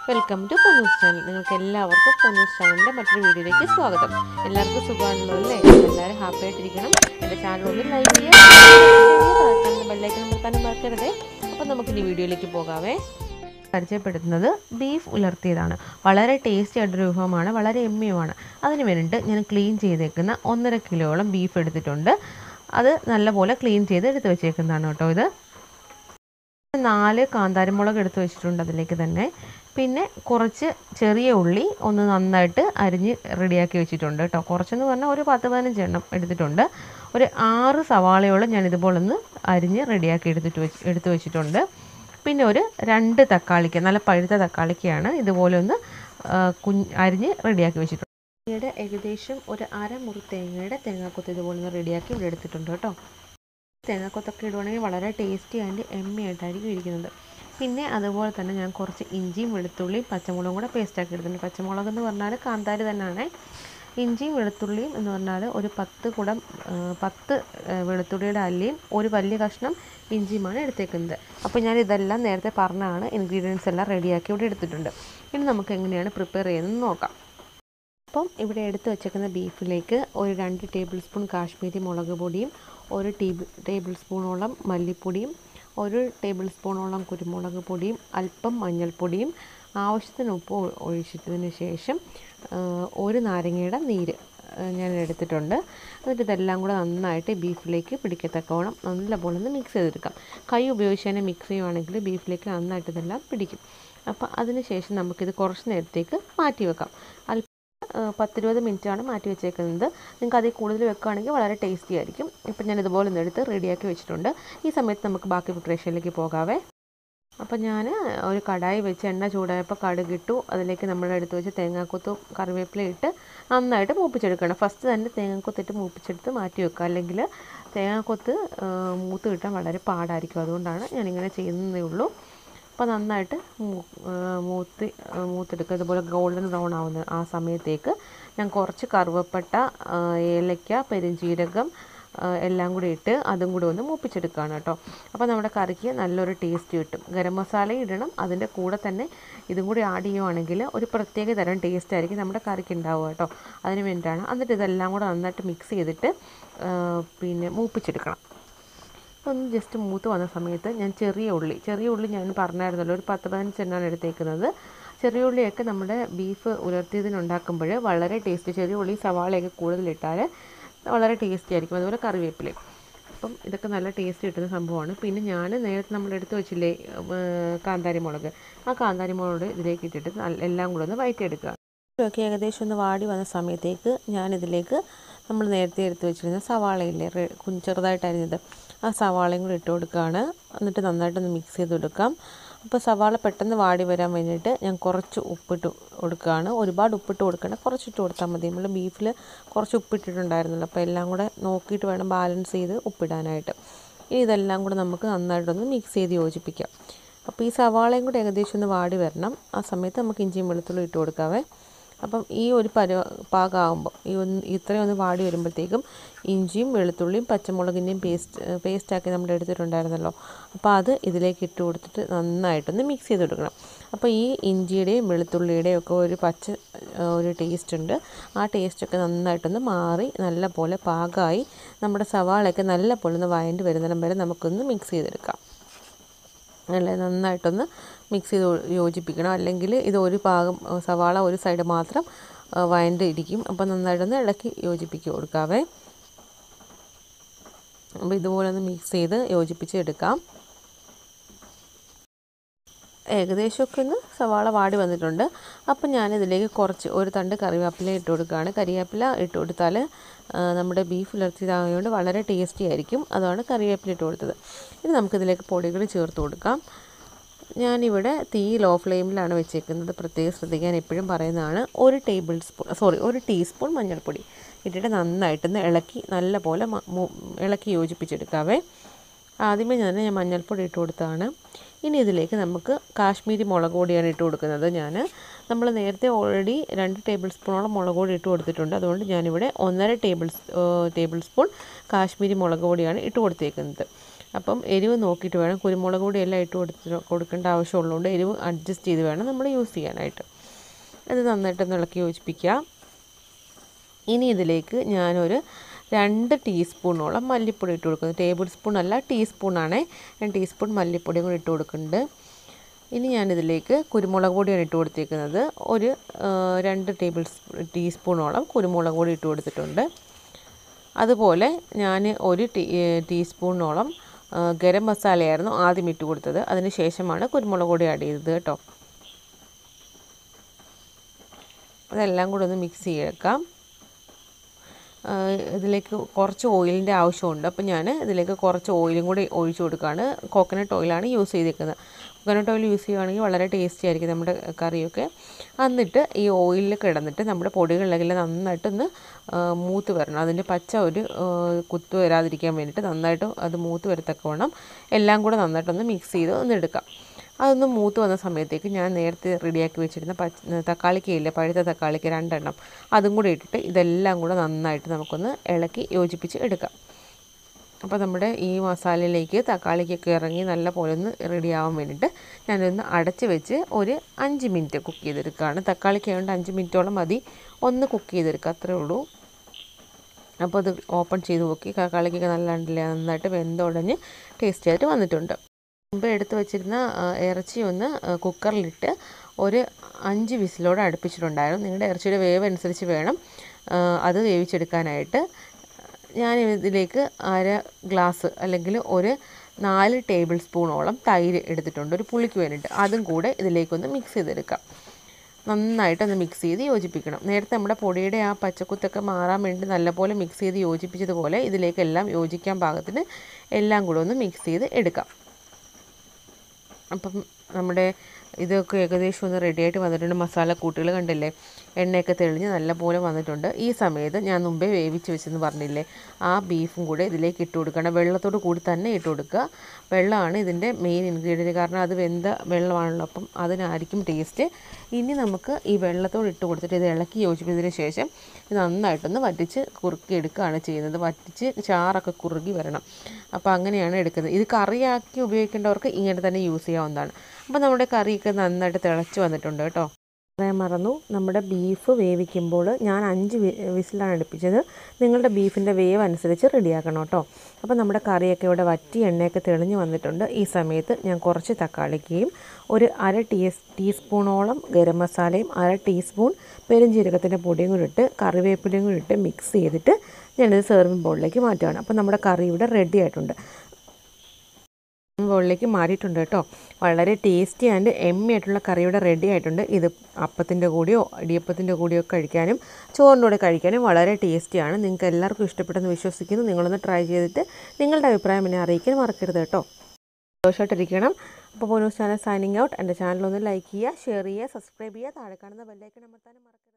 welcome to പൊന്നൂസ് channel നിങ്ങൾക്ക് എല്ലാവർക്കും പൊന്നൂസ് ചാനലിൻ്റെ മറ്റൊരു വീഡിയോയിലേക്ക് സ്വാഗതം എല്ലാവർക്കും സുഖമാണല്ലോ അല്ലേ എല്ലാവരും ഹാപ്പി ആയിട്ടിരിക്കണം എൻ്റെ ചാനൽ ഒന്ന് ലൈക്ക് ചെയ്യുക ബെല്ലൈക്കൺ നിർത്താനും മറക്കരുതേ അപ്പം നമുക്കിനി വീഡിയോയിലേക്ക് പോകാവേ പരിചയപ്പെടുത്തുന്നത് ബീഫ് ഉലർത്തിയതാണ് വളരെ ടേസ്റ്റി ആയിട്ടൊരു വിഭവമാണ് വളരെ എമ്മിയുമാണ് അതിന് വേണ്ടിയിട്ട് ഞാൻ ക്ലീൻ ചെയ്തേക്കുന്ന ഒന്നര കിലോളം ബീഫ് എടുത്തിട്ടുണ്ട് അത് നല്ലപോലെ ക്ലീൻ ചെയ്ത് എടുത്ത് വെച്ചേക്കുന്നതാണ് കേട്ടോ ഇത് നാല് കാന്താരിമുളക് എടുത്ത് വെച്ചിട്ടുണ്ട് അതിലേക്ക് തന്നെ പിന്നെ കുറച്ച് ചെറിയ ഉള്ളി ഒന്ന് നന്നായിട്ട് അരിഞ്ഞ് റെഡിയാക്കി വെച്ചിട്ടുണ്ട് കേട്ടോ കുറച്ചെന്ന് പറഞ്ഞാൽ ഒരു പത്ത് പതിനഞ്ച് എണ്ണം എടുത്തിട്ടുണ്ട് ഒരു ആറ് സവാളയോളം ഞാൻ ഇതുപോലെ ഒന്ന് അരിഞ്ഞ് റെഡിയാക്കി എടുത്തിട്ട് വെച്ച് എടുത്ത് വെച്ചിട്ടുണ്ട് പിന്നെ ഒരു രണ്ട് തക്കാളിക്ക നല്ല പഴുത്ത തക്കാളിക്കയാണ് ഇതുപോലെ ഒന്ന് കുഞ്ഞ് അരിഞ്ഞ് റെഡിയാക്കി വെച്ചിട്ടുണ്ട് തേങ്ങയുടെ ഏകദേശം ഒരു അരമുറി തേങ്ങയുടെ തേങ്ങാക്കൊത്ത് ഇതുപോലെ ഒന്ന് റെഡിയാക്കി ഇവിടെ എടുത്തിട്ടുണ്ട് കേട്ടോ തേങ്ങാക്കൊത്തൊക്കെ ഇടുവാണെങ്കിൽ വളരെ ടേസ്റ്റി ആൻഡ് എമ്മി ആയിട്ടായിരിക്കും ഇരിക്കുന്നത് പിന്നെ അതുപോലെ തന്നെ ഞാൻ കുറച്ച് ഇഞ്ചിയും വെളുത്തുള്ളിയും പച്ചമുളകും കൂടെ പേസ്റ്റാക്കി എടുത്തിട്ടുണ്ട് പച്ചമുളക് എന്ന് പറഞ്ഞാൽ കാന്താരി തന്നെയാണ് ഇഞ്ചിയും വെളുത്തുള്ളിയും എന്ന് പറഞ്ഞാൽ ഒരു പത്ത് കുടം പത്ത് വെളുത്തുള്ളിയുടെ അല്ലിയും ഒരു വലിയ കഷ്ണം ഇഞ്ചിയുമാണ് എടുത്തേക്കുന്നത് അപ്പോൾ ഞാൻ ഇതെല്ലാം നേരത്തെ പറഞ്ഞാണ് ഇൻഗ്രീഡിയൻസ് എല്ലാം റെഡിയാക്കി ഇവിടെ എടുത്തിട്ടുണ്ട് ഇനി നമുക്ക് എങ്ങനെയാണ് പ്രിപ്പയർ ചെയ്യുന്നത് നോക്കാം അപ്പം ഇവിടെ എടുത്ത് വെച്ചേക്കുന്ന ബീഫിലേക്ക് ഒരു രണ്ട് ടേബിൾ സ്പൂൺ കാശ്മീരി മുളക് പൊടിയും ഒരു ടേബിൾ ടേബിൾ സ്പൂണോളം മല്ലിപ്പൊടിയും ഒരു ടേബിൾ സ്പൂണോളം കുരുമുളക് പൊടിയും അല്പം മഞ്ഞൾപ്പൊടിയും ആവശ്യത്തിന് ഉപ്പ് ഒഴിച്ചിട്ടതിന് ശേഷം ഒരു നാരങ്ങയുടെ നീര് ഞാൻ എടുത്തിട്ടുണ്ട് എന്നിട്ട് ഇതെല്ലാം കൂടെ നന്നായിട്ട് ബീഫിലേക്ക് പിടിക്കത്തക്കവണ്ണം നല്ലപോലെ ഒന്ന് മിക്സ് ചെയ്തെടുക്കാം കൈ ഉപയോഗിച്ച് തന്നെ മിക്സ് ചെയ്യുവാണെങ്കിൽ ബീഫിലേക്ക് നന്നായിട്ട് ഇതെല്ലാം പിടിക്കും അപ്പോൾ അതിന് ശേഷം നമുക്കിത് കുറച്ച് നേരത്തേക്ക് മാറ്റി വെക്കാം അല്പം പത്തിരുപത് മിനിറ്റാണ് മാറ്റി വെച്ചേക്കുന്നത് നിങ്ങൾക്ക് അതിൽ കൂടുതൽ വെക്കുകയാണെങ്കിൽ വളരെ ടേസ്റ്റി ആയിരിക്കും ഇപ്പം ഞാൻ ഇതുപോലെ ഒന്ന് എടുത്ത് റെഡിയാക്കി വെച്ചിട്ടുണ്ട് ഈ സമയത്ത് നമുക്ക് ബാക്കി പ്രിപ്പറേഷനിലേക്ക് പോകാവേ അപ്പോൾ ഞാൻ ഒരു കടായി വെച്ച് എണ്ണ ചൂടായപ്പോൾ കടുകിട്ടു അതിലേക്ക് നമ്മൾ എടുത്ത് വെച്ച് തേങ്ങാക്കൊത്തും കറിവേപ്പില ഇട്ട് നന്നായിട്ട് മൂപ്പിച്ചെടുക്കണം ഫസ്റ്റ് തന്നെ തേങ്ങാക്കൊത്തിട്ട് മൂപ്പിച്ചെടുത്ത് മാറ്റി വെക്കുക അല്ലെങ്കിൽ തേങ്ങാക്കൊത്ത് മൂത്ത് കിട്ടാൻ വളരെ പാടായിരിക്കും അതുകൊണ്ടാണ് ഞാനിങ്ങനെ ചെയ്യുന്നതേ ഉള്ളൂ അപ്പോൾ നന്നായിട്ട് മൂത്ത് മൂത്തെടുക്കുക ഇതുപോലെ ഗോൾഡൻ ബ്രൗൺ ആവുന്ന ആ സമയത്തേക്ക് ഞാൻ കുറച്ച് കറുവപ്പട്ട ഏലക്ക പെരുംജീരകം എല്ലാം കൂടി ഇട്ട് അതും കൂടി ഒന്ന് മൂപ്പിച്ചെടുക്കുകയാണ് കേട്ടോ അപ്പോൾ നമ്മുടെ കറിക്ക് നല്ലൊരു ടേസ്റ്റ് കിട്ടും ഗരം മസാല ഇടണം അതിൻ്റെ കൂടെ തന്നെ ഇതും കൂടി ആഡ് ചെയ്യുവാണെങ്കിൽ ഒരു പ്രത്യേക തരം ടേസ്റ്റ് ആയിരിക്കും നമ്മുടെ കറിക്ക് ഉണ്ടാവുക കേട്ടോ അതിന് വേണ്ടിയിട്ടാണ് എന്നിട്ട് ഇതെല്ലാം കൂടെ നന്നായിട്ട് മിക്സ് ചെയ്തിട്ട് പിന്നെ മൂപ്പിച്ചെടുക്കണം ഒന്ന് ജസ്റ്റ് മൂത്ത് വന്ന സമയത്ത് ഞാൻ ചെറിയ ഉള്ളി ചെറിയ ഉള്ളി ഞാൻ പറഞ്ഞായിരുന്നല്ലോ ഒരു പത്ത് പതിനഞ്ച് എണ്ണമാണ് എടുത്തേക്കുന്നത് ചെറിയ ഉള്ളിയൊക്കെ നമ്മുടെ ബീഫ് ഉലർത്തിയതിനുണ്ടാക്കുമ്പോൾ വളരെ ടേസ്റ്റ് ചെറിയ ഉള്ളി സവാളയൊക്കെ കൂടുതലിട്ടാൽ വളരെ ടേസ്റ്റി ആയിരിക്കും അതുപോലെ കറിവേപ്പിലയും അപ്പം ഇതൊക്കെ നല്ല ടേസ്റ്റ് കിട്ടുന്ന സംഭവമാണ് പിന്നെ ഞാൻ നേരത്തെ നമ്മൾ എടുത്ത് വെച്ചില്ലേ കാന്താരി മുളക് ആ കാന്താരി മുളക് ഇതിലേക്ക് ഇട്ടിട്ട് എല്ലാം കൂടെ ഒന്ന് വയറ്റിയെടുക്കുക ഒക്കെ ഏകദേശം ഒന്ന് വാടി വന്ന സമയത്തേക്ക് ഞാനിതിലേക്ക് നമ്മൾ നേരത്തെ എടുത്ത് വെച്ചിരുന്ന സവാളയില്ലേ ചെറുതായിട്ട് അരിഞ്ഞത് ആ സവാളയും കൂടി ഇട്ട് കൊടുക്കുകയാണ് എന്നിട്ട് നന്നായിട്ടൊന്ന് മിക്സ് ചെയ്ത് കൊടുക്കാം അപ്പോൾ സവാള പെട്ടെന്ന് വാടി വരാൻ വേണ്ടിയിട്ട് ഞാൻ കുറച്ച് ഉപ്പിട്ട് കൊടുക്കുകയാണ് ഒരുപാട് ഉപ്പിട്ട് കൊടുക്കേണ്ട കുറച്ചിട്ട് കൊടുത്താൽ മതി നമ്മൾ ബീഫിൽ കുറച്ച് ഉപ്പിട്ടിട്ടുണ്ടായിരുന്നല്ലോ അപ്പോൾ എല്ലാം കൂടെ നോക്കിയിട്ട് വേണം ബാലൻസ് ചെയ്ത് ഉപ്പിടാനായിട്ട് ഇനി ഇതെല്ലാം കൂടെ നമുക്ക് നന്നായിട്ടൊന്ന് മിക്സ് ചെയ്ത് യോജിപ്പിക്കാം അപ്പോൾ ഈ സവാളയും കൂടെ ഏകദേശം ഒന്ന് വാടി വരണം ആ സമയത്ത് നമുക്ക് ഇഞ്ചിയും വെളുത്തുള്ളി ഇട്ട് കൊടുക്കാവേ അപ്പം ഈ ഒരു പരുവ പാകമാകുമ്പോൾ ഈ ഒന്ന് ഇത്രയും ഒന്ന് വാടി വരുമ്പോഴത്തേക്കും ഇഞ്ചിയും വെളുത്തുള്ളിയും പച്ചമുളകിൻ്റെയും പേസ്റ്റ് പേസ്റ്റാക്കി നമ്മൾ എടുത്തിട്ടുണ്ടായിരുന്നല്ലോ അപ്പോൾ അത് ഇതിലേക്ക് ഇട്ട് കൊടുത്തിട്ട് നന്നായിട്ടൊന്ന് മിക്സ് ചെയ്ത് കൊടുക്കണം അപ്പോൾ ഈ ഇഞ്ചിയുടെയും വെളുത്തുള്ളിയുടെയും ഒക്കെ ഒരു പച്ച ഒരു ടേസ്റ്റ് ഉണ്ട് ആ ടേസ്റ്റൊക്കെ നന്നായിട്ടൊന്ന് മാറി നല്ല പോലെ പാകമായി നമ്മുടെ സവാളയൊക്കെ നല്ല പോലെ ഒന്ന് വഴണ്ടി വരുന്നിടം വരെ നമുക്കൊന്ന് മിക്സ് ചെയ്തെടുക്കാം നല്ല നന്നായിട്ടൊന്ന് മിക്സ് ചെയ്ത് യോജിപ്പിക്കണം അല്ലെങ്കിൽ ഇത് ഒരു ഭാഗം സവാള ഒരു സൈഡ് മാത്രം വഴണ്ട് ഇരിക്കും അപ്പോൾ നന്നായിട്ടൊന്ന് ഇളക്കി യോജിപ്പിച്ച് കൊടുക്കാവേ അപ്പോൾ ഇതുപോലെ ഒന്ന് മിക്സ് ചെയ്ത് യോജിപ്പിച്ച് എടുക്കാം ഏകദേശമൊക്കെ ഒന്ന് സവാള വാടി വന്നിട്ടുണ്ട് അപ്പം ഞാനിതിലേക്ക് കുറച്ച് ഒരു തണ്ട് കറിവേപ്പില ഇട്ട് കൊടുക്കുകയാണ് കറിവേപ്പില ഇട്ട് കൊടുത്താൽ നമ്മുടെ ബീഫ് ഉലർത്തിയതായതുകൊണ്ട് വളരെ ടേസ്റ്റി ആയിരിക്കും അതാണ് കറിവേപ്പില ഇട്ട് കൊടുത്തത് ഇനി നമുക്കിതിലേക്ക് പൊടികൾ ചേർത്ത് കൊടുക്കാം ഞാനിവിടെ തീ ലോ ഫ്ലെയിമിലാണ് വെച്ചേക്കുന്നത് പ്രത്യേകം ശ്രദ്ധിക്കാൻ എപ്പോഴും പറയുന്നതാണ് ഒരു ടേബിൾ സ്പൂൺ സോറി ഒരു ടീസ്പൂൺ മഞ്ഞൾപ്പൊടി ഇട്ടിട്ട് നന്നായിട്ടൊന്ന് ഇളക്കി നല്ല പോലെ ഇളക്കി യോജിപ്പിച്ചെടുക്കാവേ ആദ്യമേ ഞാൻ ഞാൻ മഞ്ഞൾപ്പൊടി ഇട്ട് കൊടുത്തതാണ് ഇനി ഇതിലേക്ക് നമുക്ക് കാശ്മീരി മുളക് പൊടിയാണ് ഇട്ട് കൊടുക്കുന്നത് ഞാൻ നമ്മൾ നേരത്തെ ഓൾറെഡി രണ്ട് ടേബിൾ സ്പൂണോളം മുളക് പൊടി ഇട്ട് കൊടുത്തിട്ടുണ്ട് അതുകൊണ്ട് ഞാനിവിടെ ഒന്നര ടേബിൾ ടേബിൾ സ്പൂൺ കാശ്മീരി മുളക് പൊടിയാണ് ഇട്ട് കൊടുത്തേക്കുന്നത് അപ്പം എരിവ് നോക്കിയിട്ട് വേണം കുരുമുളക് പൊടി എല്ലാം ഇട്ട് കൊടുത്ത് കൊടുക്കേണ്ട ആവശ്യമുള്ളതുകൊണ്ട് എരിവ് അഡ്ജസ്റ്റ് ചെയ്ത് വേണം നമ്മൾ യൂസ് ചെയ്യാനായിട്ട് അത് നന്നായിട്ടൊന്ന് ഇളക്കി യോജിപ്പിക്കുക ഇനി ഇതിലേക്ക് ഞാനൊരു രണ്ട് ടീസ്പൂണോളം മല്ലിപ്പൊടി ഇട്ട് കൊടുക്കുന്നത് ടേബിൾ സ്പൂൺ അല്ല ടീസ്പൂണാണേ രണ്ട് ടീസ്പൂൺ മല്ലിപ്പൊടിയും കൂടി ഇട്ട് കൊടുക്കുന്നുണ്ട് ഇനി ഞാനിതിലേക്ക് കുരുമുളക് പൊടിയാണ് ഇട്ട് കൊടുത്തേക്കുന്നത് ഒരു രണ്ട് ടേബിൾ ടീസ്പൂണോളം കുരുമുളക് പൊടി ഇട്ട് കൊടുത്തിട്ടുണ്ട് അതുപോലെ ഞാൻ ഒരു ടീ ടീസ്പൂണോളം ഗരം മസാലയായിരുന്നു ആദ്യം ഇട്ട് കൊടുത്തത് അതിന് ശേഷമാണ് കുരുമുളക് പൊടി ആഡ് ചെയ്തത് കേട്ടോ അതെല്ലാം കൂടെ ഒന്ന് മിക്സ് ചെയ്തേക്കാം ഇതിലേക്ക് കുറച്ച് ഓയിലിൻ്റെ ആവശ്യമുണ്ട് അപ്പോൾ ഞാൻ ഇതിലേക്ക് കുറച്ച് ഓയിലും കൂടി ഒഴിച്ചു കൊടുക്കുകയാണ് കോക്കനട്ട് ഓയിലാണ് യൂസ് ചെയ്തിരിക്കുന്നത് കോക്കനട്ട് ഓയിൽ യൂസ് ചെയ്യുകയാണെങ്കിൽ വളരെ ടേസ്റ്റി ആയിരിക്കും നമ്മുടെ കറിയൊക്കെ എന്നിട്ട് ഈ ഓയിലിൽ കിടന്നിട്ട് നമ്മുടെ പൊടികളിലെല്ലാം നന്നായിട്ടൊന്ന് മൂത്ത് വരണം അതിൻ്റെ പച്ച ഒരു കുത്തു വരാതിരിക്കാൻ വേണ്ടിയിട്ട് നന്നായിട്ട് അത് മൂത്ത് വരത്തക്കവണ്ണം എല്ലാം കൂടെ നന്നായിട്ടൊന്ന് മിക്സ് ചെയ്ത് ഒന്ന് എടുക്കാം അതൊന്ന് മൂത്ത് വന്ന സമയത്തേക്ക് ഞാൻ നേരത്തെ റെഡിയാക്കി വെച്ചിരുന്ന പച്ച തക്കാളിക്കയില്ല പഴുത്ത തക്കാളിക്ക് രണ്ടെണ്ണം അതും കൂടി ഇട്ടിട്ട് ഇതെല്ലാം കൂടെ നന്നായിട്ട് നമുക്കൊന്ന് ഇളക്കി യോജിപ്പിച്ച് എടുക്കാം അപ്പോൾ നമ്മുടെ ഈ മസാലയിലേക്ക് തക്കാളിക്കൊക്കെ ഇറങ്ങി നല്ല പോലെ ഒന്ന് റെഡിയാവാൻ വേണ്ടിയിട്ട് ഞാനൊന്ന് അടച്ച് വെച്ച് ഒരു അഞ്ച് മിനിറ്റ് കുക്ക് ചെയ്തെടുക്കുകയാണ് തക്കാളിക്ക് ആയതുകൊണ്ട് അഞ്ച് മിനിറ്റോളം മതി ഒന്ന് കുക്ക് ചെയ്തെടുക്കുക അത്രേ ഉള്ളൂ അപ്പോൾ അത് ഓപ്പൺ ചെയ്ത് നോക്കി തക്കാളിക്കൊക്കെ നല്ല നന്നായിട്ട് വെന്തുടഞ്ഞ് ടേസ്റ്റി ആയിട്ട് വന്നിട്ടുണ്ട് മുമ്പ് എടുത്ത് വെച്ചിരുന്ന ഇറച്ചി ഒന്ന് കുക്കറിലിട്ട് ഒരു അഞ്ച് വിസിലോടെ അടുപ്പിച്ചിട്ടുണ്ടായിരുന്നു നിങ്ങളുടെ ഇറച്ചിയുടെ വേവ് അനുസരിച്ച് വേണം അത് വേവിച്ചെടുക്കാനായിട്ട് ഞാൻ ഇതിലേക്ക് അര ഗ്ലാസ് അല്ലെങ്കിൽ ഒരു നാല് ടേബിൾ സ്പൂണോളം തൈര് എടുത്തിട്ടുണ്ട് ഒരു പുളിക്ക് വേണ്ടിയിട്ട് അതും കൂടെ ഇതിലേക്കൊന്ന് മിക്സ് ചെയ്തെടുക്കാം നന്നായിട്ടൊന്ന് മിക്സ് ചെയ്ത് യോജിപ്പിക്കണം നേരത്തെ നമ്മുടെ പൊടിയുടെ ആ പച്ചക്കുത്തൊക്കെ മാറാൻ വേണ്ടി നല്ലപോലെ മിക്സ് ചെയ്ത് യോജിപ്പിച്ചതുപോലെ ഇതിലേക്കെല്ലാം യോജിക്കാൻ പാകത്തിന് എല്ലാം കൂടെ ഒന്ന് മിക്സ് ചെയ്ത് എടുക്കാം അപ്പം നമ്മുടെ ഇതൊക്കെ ഏകദേശം ഒന്ന് റെഡിയായിട്ട് വന്നിട്ടുണ്ട് മസാല കൂട്ടുകൾ കണ്ടില്ലേ എണ്ണയൊക്കെ തെളിഞ്ഞ് നല്ലപോലെ വന്നിട്ടുണ്ട് ഈ സമയത്ത് ഞാൻ മുമ്പേ വേവിച്ച് വെച്ചെന്ന് പറഞ്ഞില്ലേ ആ ബീഫും കൂടെ ഇതിലേക്ക് ഇട്ട് കൊടുക്കണം വെള്ളത്തോട് കൂടി തന്നെ ഇട്ട് കൊടുക്കുക വെള്ളമാണ് ഇതിൻ്റെ മെയിൻ ഇൻഗ്രീഡിയൻറ്റ് കാരണം അത് വെന്ത വെള്ളമാണല്ലോ അപ്പം അതിനായിരിക്കും ടേസ്റ്റ് ഇനി നമുക്ക് ഈ വെള്ളത്തോട് ഇട്ട് കൊടുത്തിട്ട് ഇത് ഇളക്കി യോജിപ്പിച്ചതിന് ശേഷം ഇത് നന്നായിട്ടൊന്ന് വറ്റിച്ച് കുറുക്കി എടുക്കുകയാണ് ചെയ്യുന്നത് വറ്റിച്ച് ചാറൊക്കെ കുറുകി വരണം അപ്പോൾ അങ്ങനെയാണ് എടുക്കുന്നത് ഇത് കറിയാക്കി ഉപയോഗിക്കേണ്ടവർക്ക് ഇങ്ങനെ തന്നെ യൂസ് ചെയ്യാവുന്നതാണ് അപ്പോൾ നമ്മുടെ കറിയൊക്കെ നന്നായിട്ട് തിളച്ച് വന്നിട്ടുണ്ട് കേട്ടോ പറയാൻ മറന്നു നമ്മുടെ ബീഫ് വേവിക്കുമ്പോൾ ഞാൻ അഞ്ച് വിസിലാണ് അടുപ്പിച്ചത് നിങ്ങളുടെ ബീഫിൻ്റെ വേവ് അനുസരിച്ച് റെഡിയാക്കണം കേട്ടോ അപ്പോൾ നമ്മുടെ കറിയൊക്കെ ഇവിടെ വറ്റി എണ്ണയൊക്കെ തെളിഞ്ഞ് വന്നിട്ടുണ്ട് ഈ സമയത്ത് ഞാൻ കുറച്ച് തക്കാളിക്കയും ഒരു അര ടീ ടീസ്പൂണോളം ഗരം മസാലയും അര ടീസ്പൂൺ പെരുംജീരകത്തിൻ്റെ പൊടിയും കൂടി ഇട്ട് കറിവേപ്പിലയും കൂടി ഇട്ട് മിക്സ് ചെയ്തിട്ട് ഞാനിത് സെർവിങ് ബോളിലേക്ക് മാറ്റുകയാണ് അപ്പോൾ നമ്മുടെ കറി ഇവിടെ റെഡി ആയിട്ടുണ്ട് ബോളിലേക്ക് മാറിയിട്ടുണ്ട് കേട്ടോ വളരെ ടേസ്റ്റി ആൻഡ് എമ്മി ആയിട്ടുള്ള കറിയുടെ റെഡി ആയിട്ടുണ്ട് ഇത് അപ്പത്തിൻ്റെ കൂടെയോ ഇടിയപ്പത്തിൻ്റെ കൂടെയോ കഴിക്കാനും ചോറിൻ്റെ കൂടെ കഴിക്കാനും വളരെ ടേസ്റ്റിയാണ് നിങ്ങൾക്ക് എല്ലാവർക്കും ഇഷ്ടപ്പെട്ടെന്ന് വിശ്വസിക്കുന്നു നിങ്ങളൊന്ന് ട്രൈ ചെയ്തിട്ട് നിങ്ങളുടെ അഭിപ്രായം എന്നെ അറിയിക്കാൻ മറക്കരുത് കേട്ടോ സന്തോഷമായിട്ടിരിക്കണം അപ്പോൾ പോനൂസ് ചാനൽ സൈനിങ് ഔട്ട് എൻ്റെ ചാനൽ ഒന്ന് ലൈക്ക് ചെയ്യുക ഷെയർ ചെയ്യുക സബ്സ്ക്രൈബ് ചെയ്യുക താഴെ കാണുന്ന ബെല്ലൈക്കൺ അമർത്താനും മറക്കരുത്